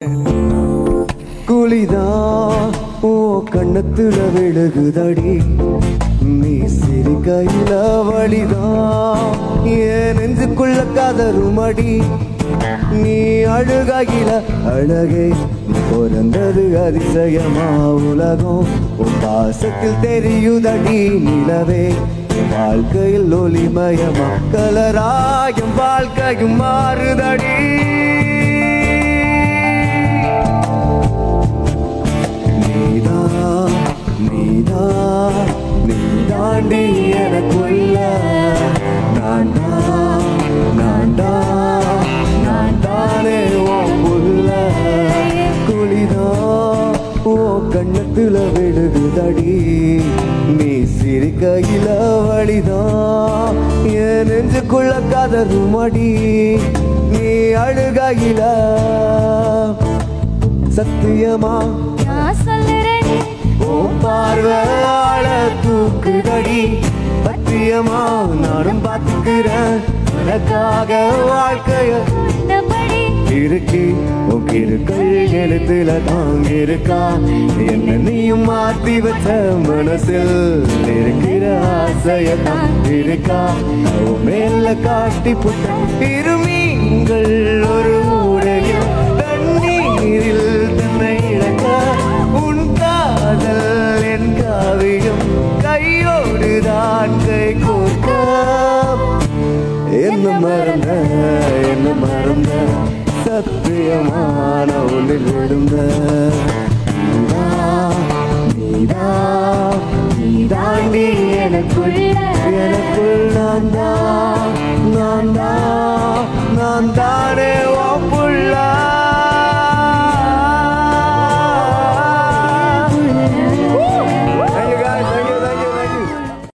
குளிதான் ஓ கண்ணத்துல விழுகுதடி நீ சிரிக்கையில வழிதான் ஏன் நெஞ்சுக்குள்ள கதறுமடி நீ அழுகையில அழகே நீ பிறந்தது அதிசயமா உலகம் உன் பாசத்தில் தெரியுதடி நிலவே என் வாழ்க்கையில் ஒளிமயமா கலராயும் வாழ்க்கையும் மாறுதடி நீதா நீதா நீ தாண்டி எனக்குள்ள நான் தான் நான் தான் நான் தானே உன் புள்ள குளிதா ஓ கண்ணத்துல விழுகுதடி நீ சிரிக்கையில வழிதான் என் நெஞ்சுக்குள்ள கதறுமடி நீ அழுகையில சத்தியமா நான் சொல்லுறேனே ஓ பார்வையாள தூக்குதடி பத்தியமா நானும் பார்த்துக்கிறேன் உனக்காக வாழ்க்கைய சொன்னபடி இருக்கி உன் இருக்கை எழுத்துல தாங்கிருக்கா என்ன நீயும் மாத்தி வச்ச மனசில் இருக்கிற ஆசையத்தான் இருக்கா உன் மேல காட்டி புட்ட இருமீங்கள் ஒரு உடையில் தண்ணீரில் தன்னை இழக்க உன் காதல் என் காவியம் கையோடு தான் கை கோர்க்க என்ன மறந்த என்ன மறந்த சத்தியமான ஒன்றில் விழுந்த